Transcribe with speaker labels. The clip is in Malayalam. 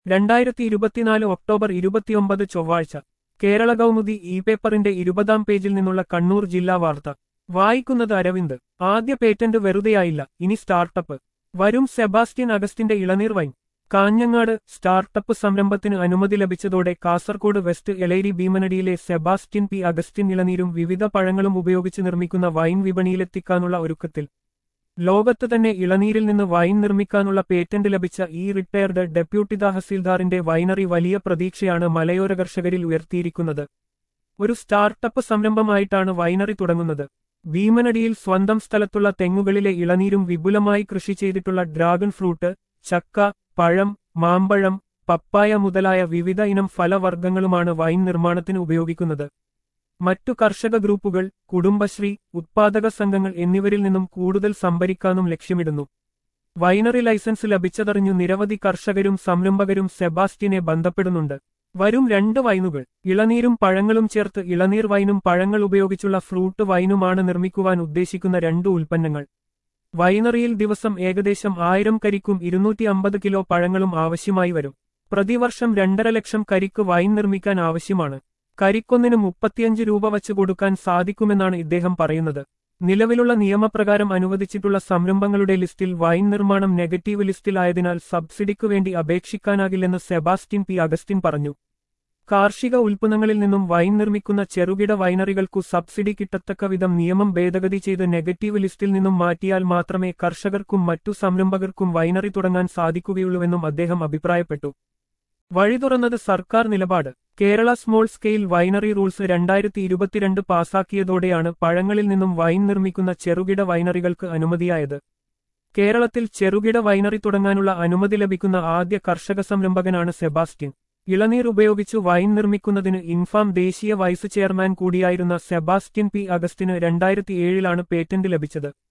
Speaker 1: രണ്ടായിരത്തി ഇരുപത്തിനാല് ഒക്ടോബർ ഇരുപത്തിയൊമ്പത് ചൊവ്വാഴ്ച കേരള കൗമുദി ഇ പേപ്പറിന്റെ ഇരുപതാം പേജിൽ നിന്നുള്ള കണ്ണൂർ ജില്ലാ വാർത്ത വായിക്കുന്നത് അരവിന്ദ് ആദ്യ പേറ്റന്റ് വെറുതെയായില്ല ഇനി സ്റ്റാർട്ടപ്പ് വരും സെബാസ്റ്റ്യൻ അഗസ്റ്റിന്റെ ഇളനീർ വൈൻ കാഞ്ഞങ്ങാട് സ്റ്റാർട്ടപ്പ് സംരംഭത്തിന് അനുമതി ലഭിച്ചതോടെ കാസർകോട് വെസ്റ്റ് എലൈരി ഭീമനടിയിലെ സെബാസ്റ്റ്യൻ പി അഗസ്റ്റിൻ ഇളനീരും വിവിധ പഴങ്ങളും ഉപയോഗിച്ച് നിർമ്മിക്കുന്ന വൈൻ വിപണിയിലെത്തിക്കാനുള്ള ഒരുക്കത്തിൽ ലോകത്ത് തന്നെ ഇളനീരിൽ നിന്ന് വൈൻ നിർമ്മിക്കാനുള്ള പേറ്റന്റ് ലഭിച്ച ഈ റിട്ടയർഡ് ഡെപ്യൂട്ടി തഹസീൽദാറിന്റെ വൈനറി വലിയ പ്രതീക്ഷയാണ് മലയോര കർഷകരിൽ ഉയർത്തിയിരിക്കുന്നത് ഒരു സ്റ്റാർട്ടപ്പ് സംരംഭമായിട്ടാണ് വൈനറി തുടങ്ങുന്നത് ഭീമനടിയിൽ സ്വന്തം സ്ഥലത്തുള്ള തെങ്ങുകളിലെ ഇളനീരും വിപുലമായി കൃഷി ചെയ്തിട്ടുള്ള ഡ്രാഗൺ ഫ്രൂട്ട് ചക്ക പഴം മാമ്പഴം പപ്പായ മുതലായ വിവിധ ഇനം ഫലവർഗ്ഗങ്ങളുമാണ് വൈൻ നിർമ്മാണത്തിന് ഉപയോഗിക്കുന്നത് മറ്റു കർഷക ഗ്രൂപ്പുകൾ കുടുംബശ്രീ ഉത്പാദക സംഘങ്ങൾ എന്നിവരിൽ നിന്നും കൂടുതൽ സംഭരിക്കാനും ലക്ഷ്യമിടുന്നു വൈനറി ലൈസൻസ് ലഭിച്ചതറിഞ്ഞു നിരവധി കർഷകരും സംരംഭകരും സെബാസ്റ്റ്യനെ ബന്ധപ്പെടുന്നുണ്ട് വരും രണ്ട് വൈനുകൾ ഇളനീരും പഴങ്ങളും ചേർത്ത് ഇളനീർ വൈനും പഴങ്ങൾ ഉപയോഗിച്ചുള്ള ഫ്രൂട്ട് വൈനുമാണ് നിർമ്മിക്കുവാൻ ഉദ്ദേശിക്കുന്ന രണ്ട് ഉൽപ്പന്നങ്ങൾ വൈനറിയിൽ ദിവസം ഏകദേശം ആയിരം കരിക്കും ഇരുന്നൂറ്റി അമ്പത് കിലോ പഴങ്ങളും ആവശ്യമായി വരും പ്രതിവർഷം രണ്ടര ലക്ഷം കരിക്ക് വൈൻ നിർമ്മിക്കാൻ ആവശ്യമാണ് കരിക്കൊന്നിന് മുപ്പത്തിയഞ്ച് രൂപ വച്ച് കൊടുക്കാൻ സാധിക്കുമെന്നാണ് ഇദ്ദേഹം പറയുന്നത് നിലവിലുള്ള നിയമപ്രകാരം അനുവദിച്ചിട്ടുള്ള സംരംഭങ്ങളുടെ ലിസ്റ്റിൽ വൈൻ നിർമ്മാണം നെഗറ്റീവ് ലിസ്റ്റിലായതിനാൽ സബ്സിഡിക്കു വേണ്ടി അപേക്ഷിക്കാനാകില്ലെന്ന് സെബാസ്റ്റ്യൻ പി അഗസ്റ്റിൻ പറഞ്ഞു കാർഷിക ഉൽപ്പന്നങ്ങളിൽ നിന്നും വൈൻ നിർമ്മിക്കുന്ന ചെറുകിട വൈനറികൾക്കു സബ്സിഡി കിട്ടത്തക്ക വിധം നിയമം ഭേദഗതി ചെയ്ത് നെഗറ്റീവ് ലിസ്റ്റിൽ നിന്നും മാറ്റിയാൽ മാത്രമേ കർഷകർക്കും മറ്റു സംരംഭകർക്കും വൈനറി തുടങ്ങാൻ സാധിക്കുകയുള്ളൂവെന്നും അദ്ദേഹം അഭിപ്രായപ്പെട്ടു വഴി തുറന്നത് സർക്കാർ നിലപാട് Kerala small scale winery rules രണ്ടായിരത്തി ഇരുപത്തിരണ്ട് പാസാക്കിയതോടെയാണ് പഴങ്ങളിൽ നിന്നും വൈൻ നിർമ്മിക്കുന്ന ചെറുകിട വൈനറികൾക്ക് അനുമതിയായത് കേരളത്തിൽ ചെറുകിട വൈനറി തുടങ്ങാനുള്ള അനുമതി ലഭിക്കുന്ന ആദ്യ കർഷക സംരംഭകനാണ് സെബാസ്റ്റ്യൻ ഇളനീർ ഉപയോഗിച്ച് വൈൻ നിർമ്മിക്കുന്നതിന് ഇൻഫാം ദേശീയ വൈസ് ചെയർമാൻ കൂടിയായിരുന്ന സെബാസ്റ്റ്യൻ പി അഗസ്റ്റിന് രണ്ടായിരത്തി ഏഴിലാണ് പേറ്റന്റ് ലഭിച്ചത്